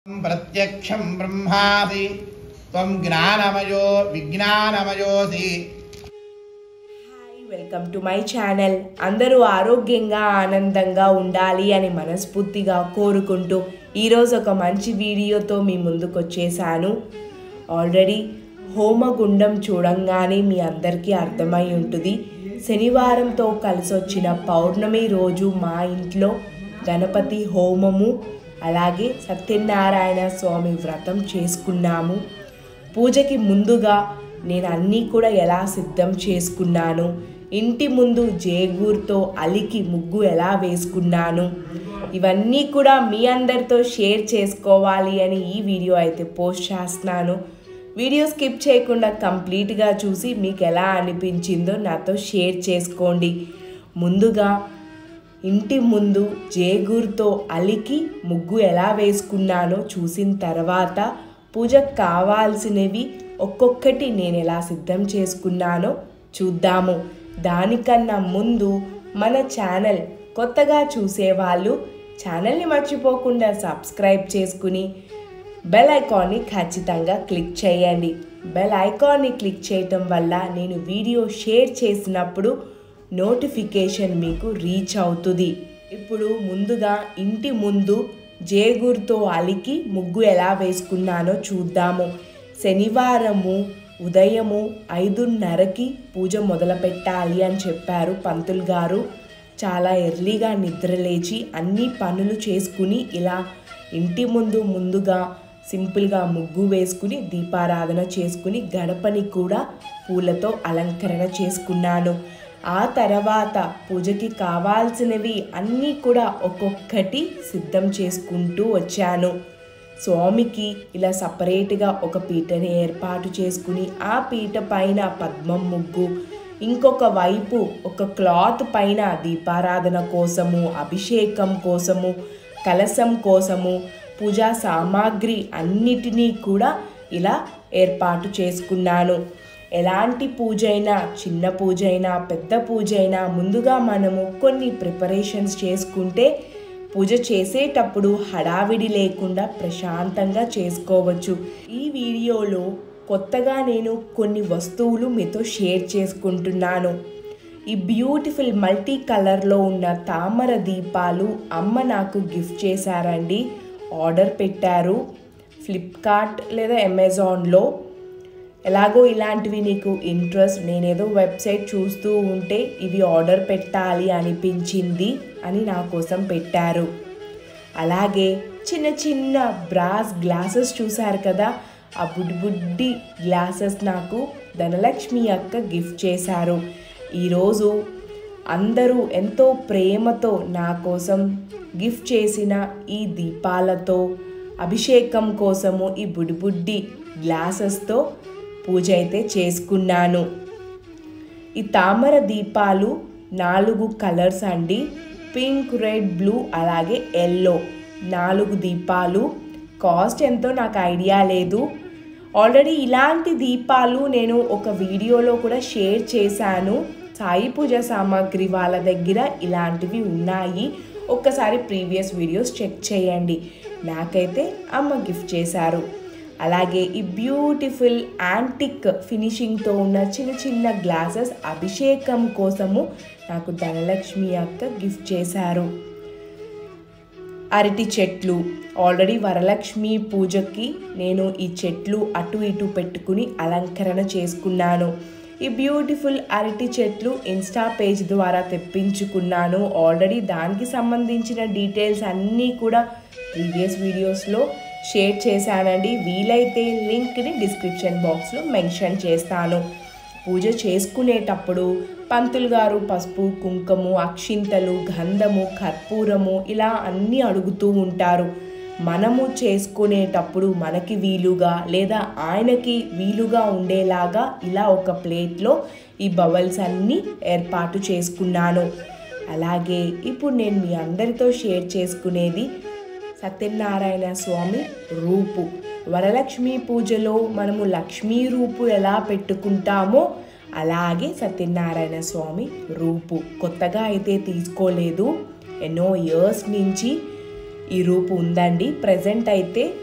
ప్రత్యక్షం బ్రహ్మాసి త్వం జ్ఞానమయో విజ్ఞానమయోసి hi welcome to my channel అందరూ ఆరోగ్యంగా ఆనందంగా ఉండాలి అని మనస్ఫూర్తిగా కోరుకుంటూ ఈరోజు ఒక మంచి వీడియోతో మీ ముందుకు వచ్చేసాను ఆల్రెడీ హోమగుండం చూడంగానే మీ అందరికీ అర్థమై ఉంటుంది శనివారంతో కలిసి వచ్చిన పౌర్ణమి రోజు మా ఇంట్లో గణపతి హోమము అలాగే సత్యనారాయణ స్వామి వ్రతం చేసుకున్నాము పూజకి ముందుగా నేను అన్నీ కూడా ఎలా సిద్ధం చేసుకున్నాను ఇంటి ముందు జేగూర్తో అలికి ముగ్గు ఎలా వేసుకున్నాను ఇవన్నీ కూడా మీ అందరితో షేర్ చేసుకోవాలి అని ఈ వీడియో అయితే పోస్ట్ చేస్తున్నాను వీడియో స్కిప్ చేయకుండా కంప్లీట్గా చూసి మీకు ఎలా అనిపించిందో నాతో షేర్ చేసుకోండి ముందుగా ఇంటి ముందు జేగూర్తో అలికి ముగ్గు ఎలా వేసుకున్నానో చూసిన తర్వాత పూజకు కావాల్సినవి ఒక్కొక్కటి నేను ఎలా సిద్ధం చేసుకున్నానో చూద్దాము దానికన్నా ముందు మన ఛానల్ కొత్తగా చూసేవాళ్ళు ఛానల్ని మర్చిపోకుండా సబ్స్క్రైబ్ చేసుకుని బెల్ ఐకాన్ని ఖచ్చితంగా క్లిక్ చేయండి బెల్ ఐకాన్ని క్లిక్ చేయటం వల్ల నేను వీడియో షేర్ చేసినప్పుడు నోటిఫికేషన్ మీకు రీచ్ అవుతుంది ఇప్పుడు ముందుగా ఇంటి ముందు జేగుర్తో అలికి ముగ్గు ఎలా వేసుకున్నానో చూద్దాము శనివారము ఉదయము ఐదున్నరకి పూజ మొదలు పెట్టాలి అని చెప్పారు పంతులు గారు చాలా ఎర్లీగా నిద్రలేచి అన్ని పనులు చేసుకుని ఇలా ఇంటి ముందు ముందుగా సింపుల్గా ముగ్గు వేసుకుని దీపారాధన చేసుకుని గడపని కూడా పూలతో అలంకరణ చేసుకున్నాను ఆ తర్వాత పూజకి కావాల్సినవి అన్నీ కూడా ఒక్కొక్కటి సిద్ధం చేసుకుంటూ వచ్చాను స్వామికి ఇలా సపరేట్గా ఒక పీటని ఏర్పాటు చేసుకుని ఆ పీట పైన పద్మం ముగ్గు ఇంకొక వైపు ఒక క్లాత్ పైన దీపారాధన కోసము అభిషేకం కోసము కలశం కోసము పూజా సామాగ్రి అన్నిటినీ కూడా ఇలా ఏర్పాటు చేసుకున్నాను ఎలాంటి పూజ అయినా చిన్న పూజ అయినా పెద్ద పూజ అయినా ముందుగా మనము కొన్ని ప్రిపరేషన్స్ చేసుకుంటే పూజ చేసేటప్పుడు హడావిడి లేకుండా ప్రశాంతంగా చేసుకోవచ్చు ఈ వీడియోలో కొత్తగా నేను కొన్ని వస్తువులు మీతో షేర్ చేసుకుంటున్నాను ఈ బ్యూటిఫుల్ మల్టీ కలర్లో ఉన్న తామర దీపాలు అమ్మ నాకు గిఫ్ట్ చేశారండి ఆర్డర్ పెట్టారు ఫ్లిప్కార్ట్ లేదా అమెజాన్లో ఎలాగో ఇలాంటివి నీకు ఇంట్రెస్ట్ నేనేదో వెబ్సైట్ చూస్తూ ఉంటే ఇవి ఆర్డర్ పెట్టాలి అనిపించింది అని నా కోసం పెట్టారు అలాగే చిన్న చిన్న బ్రాస్ గ్లాసెస్ చూశారు కదా ఆ బుడ్డి బుడ్డి గ్లాసెస్ నాకు ధనలక్ష్మి అక్క గిఫ్ట్ చేశారు ఈరోజు అందరూ ఎంతో ప్రేమతో నా కోసం గిఫ్ట్ చేసిన ఈ దీపాలతో అభిషేకం కోసము ఈ బుడ్డి బుడ్డి గ్లాసెస్తో పూజ అయితే చేసుకున్నాను ఈ తామర దీపాలు నాలుగు కలర్స్ అండి పింక్ రెడ్ బ్లూ అలాగే ఎల్లో నాలుగు దీపాలు కాస్ట్ ఎంతో నాకు ఐడియా లేదు ఆల్రెడీ ఇలాంటి దీపాలు నేను ఒక వీడియోలో కూడా షేర్ చేశాను సాయి పూజ సామాగ్రి వాళ్ళ దగ్గర ఇలాంటివి ఉన్నాయి ఒక్కసారి ప్రీవియస్ వీడియోస్ చెక్ చేయండి నాకైతే అమ్మ గిఫ్ట్ చేశారు అలాగే ఈ బ్యూటిఫుల్ యాంటిక్ ఫినిషింగ్తో ఉన్న చిన్న చిన్న గ్లాసెస్ అభిషేకం కోసము నాకు ధనలక్ష్మి అక్క గిఫ్ట్ చేశారు అరటి చెట్లు ఆల్రెడీ వరలక్ష్మి పూజకి నేను ఈ చెట్లు అటు ఇటు పెట్టుకుని అలంకరణ చేసుకున్నాను ఈ బ్యూటిఫుల్ అరటి చెట్లు ఇన్స్టా పేజ్ ద్వారా తెప్పించుకున్నాను ఆల్రెడీ దానికి సంబంధించిన డీటెయిల్స్ అన్నీ కూడా ప్రీవియస్ వీడియోస్లో షేర్ చేశానండి వీలైతే లింక్ని డిస్క్రిప్షన్ బాక్స్లో మెన్షన్ చేస్తాను పూజ చేసుకునేటప్పుడు పంతులు గారు పసుపు కుంకుము అక్షింతలు గంధము కర్పూరము ఇలా అన్నీ అడుగుతూ ఉంటారు మనము చేసుకునేటప్పుడు మనకి వీలుగా లేదా ఆయనకి వీలుగా ఉండేలాగా ఇలా ఒక ప్లేట్లో ఈ బవల్స్ అన్నీ ఏర్పాటు చేసుకున్నాను అలాగే ఇప్పుడు నేను మీ అందరితో షేర్ చేసుకునేది సత్యనారాయణ స్వామి రూపు వరలక్ష్మి పూజలో మనము లక్ష్మీ రూపు ఎలా పెట్టుకుంటామో అలాగే సత్యనారాయణ స్వామి రూపు కొత్తగా అయితే తీసుకోలేదు ఎన్నో ఇయర్స్ నుంచి ఈ రూపు ఉందండి ప్రజెంట్ అయితే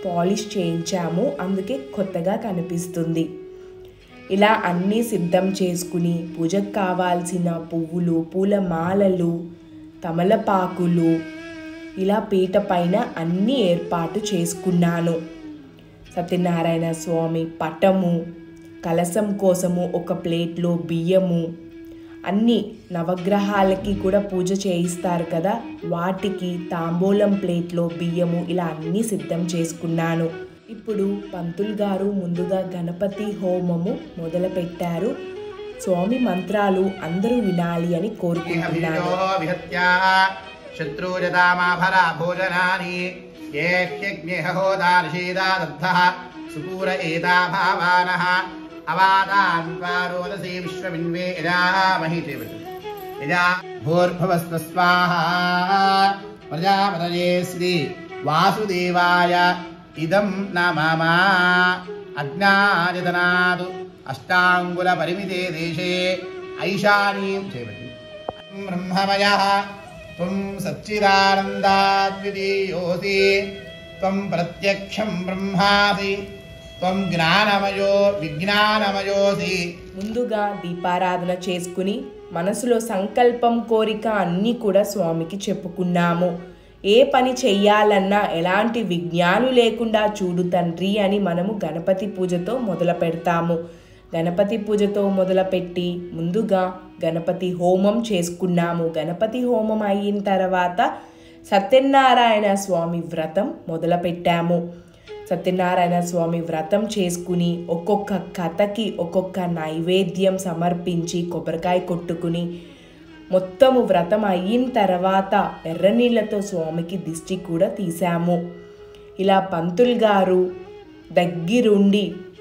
పాలిష్ చేయించాము అందుకే కొత్తగా కనిపిస్తుంది ఇలా అన్నీ సిద్ధం చేసుకుని పూజకు కావాల్సిన పువ్వులు పూల మాలలు తమలపాకులు ఇలా పీట పైన అన్నీ ఏర్పాటు చేసుకున్నాను సత్యనారాయణ స్వామి పటము కలసం కోసము ఒక ప్లేట్లో బియ్యము అన్ని నవగ్రహాలకి కూడా పూజ చేయిస్తారు కదా వాటికి తాంబూలం ప్లేట్లో బియ్యము ఇలా అన్నీ సిద్ధం చేసుకున్నాను ఇప్పుడు పంతులు గారు ముందుగా గణపతి హోమము మొదలుపెట్టారు స్వామి మంత్రాలు అందరూ వినాలి అని కోరుకుంటున్నాను ఇహ విహత్యా శత్రూజతామాభరా భోజనాని ఏ హ్యగ్నిహోదార్షీదా దగ్ధః సుపూర ఏతా భావానః అవాదాన్ రోదసీ విశ్వమిన్వే యజామహి దేవతు యజా భూర్భువస్వ స్వాహా ప్రజాపతయే శ్రీ వాసుదేవాయ ఇదం నమమ అజ్ఞాయతనాదు అష్టాంగుల పరిమితే దేశే ఐశానీం చేపట్టి బ్రహ్మమయ త్వం సచ్చిదానందాద్వితీయోసి త్వం ప్రత్యక్షం బ్రహ్మాసి త్వం జ్ఞానమయో విజ్ఞానమయోసి ముందుగా దీపారాధన చేసుకుని మనసులో సంకల్పం కోరిక అన్నీ కూడా స్వామికి చెప్పుకున్నాము ఏ పని చెయ్యాలన్నా ఎలాంటి విజ్ఞాను లేకుండా చూడు తండ్రి అని మనము గణపతి పూజతో మొదలు పెడతాము గణపతి పూజతో మొదలుపెట్టి ముందుగా గణపతి హోమం చేసుకున్నాము గణపతి హోమం అయిన తర్వాత సత్యనారాయణ స్వామి వ్రతం మొదలుపెట్టాము సత్యనారాయణ స్వామి వ్రతం చేసుకుని ఒక్కొక్క కథకి ఒక్కొక్క నైవేద్యం సమర్పించి కొబ్బరికాయ కొట్టుకుని మొత్తము వ్రతం అయిన తర్వాత ఎర్రనీళ్ళతో స్వామికి దిష్టి కూడా తీసాము ఇలా పంతులు గారు దగ్గరుండి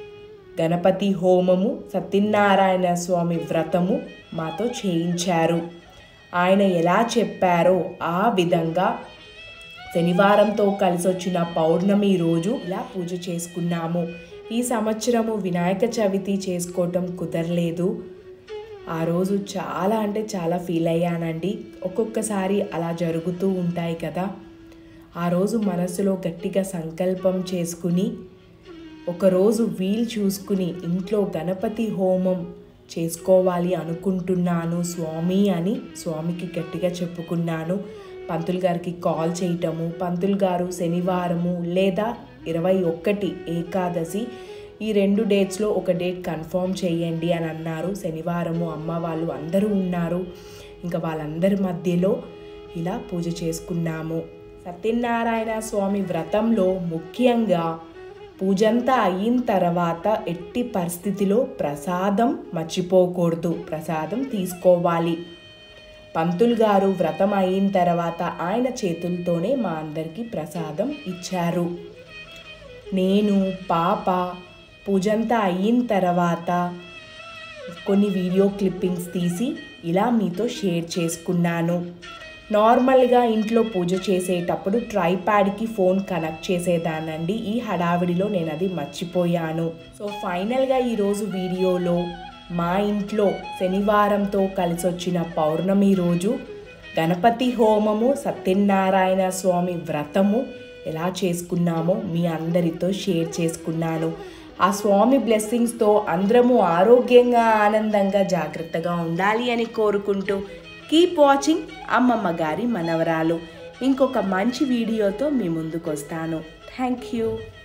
గణపతి హోమము సత్యనారాయణ స్వామి వ్రతము మాతో చేయించారు ఆయన ఎలా చెప్పారో ఆ విధంగా శనివారంతో కలిసి వచ్చిన పౌర్ణమి రోజు ఇలా పూజ చేసుకున్నాము ఈ సంవత్సరము వినాయక చవితి చేసుకోవటం కుదరలేదు ఆ రోజు చాలా అంటే చాలా ఫీల్ అయ్యానండి ఒక్కొక్కసారి అలా జరుగుతూ ఉంటాయి కదా ఆ రోజు మనసులో గట్టిగా సంకల్పం చేసుకుని ఒకరోజు వీలు చూసుకుని ఇంట్లో గణపతి హోమం చేసుకోవాలి అనుకుంటున్నాను స్వామి అని స్వామికి గట్టిగా చెప్పుకున్నాను పంతులు గారికి కాల్ చేయటము పంతులు గారు శనివారము లేదా ఇరవై ఒక్కటి ఏకాదశి ఈ రెండు డేట్స్లో ఒక డేట్ కన్ఫర్మ్ చేయండి అని అన్నారు శనివారము అమ్మ వాళ్ళు అందరూ ఉన్నారు ఇంకా వాళ్ళందరి మధ్యలో ఇలా పూజ చేసుకున్నాము సత్యనారాయణ స్వామి వ్రతంలో ముఖ్యంగా పూజంతా అయిన తర్వాత ఎట్టి పరిస్థితిలో ప్రసాదం మర్చిపోకూడదు ప్రసాదం తీసుకోవాలి పంతులు గారు వ్రతం అయిన తర్వాత ఆయన చేతులతోనే మా అందరికీ ప్రసాదం ఇచ్చారు నేను పాప పూజంతా అయిన తర్వాత కొన్ని వీడియో క్లిప్పింగ్స్ తీసి ఇలా మీతో షేర్ చేసుకున్నాను నార్మల్గా ఇంట్లో పూజ చేసేటప్పుడు ట్రైప్యాడ్కి ఫోన్ కనెక్ట్ చేసేదానండి ఈ హడావిడిలో నేను అది మర్చిపోయాను సో ఫైనల్గా ఈరోజు వీడియోలో మా ఇంట్లో శనివారంతో కలిసి వచ్చిన పౌర్ణమి రోజు గణపతి హోమము సత్యనారాయణ స్వామి వ్రతము ఎలా చేసుకున్నామో మీ అందరితో షేర్ చేసుకున్నాను ఆ స్వామి బ్లెస్సింగ్స్తో అందరము ఆరోగ్యంగా ఆనందంగా జాగ్రత్తగా ఉండాలి అని కోరుకుంటూ కీప్ వాచింగ్ అమ్మమ్మ గారి మనవరాలు ఇంకొక మంచి వీడియోతో మీ ముందుకు వస్తాను థ్యాంక్ యూ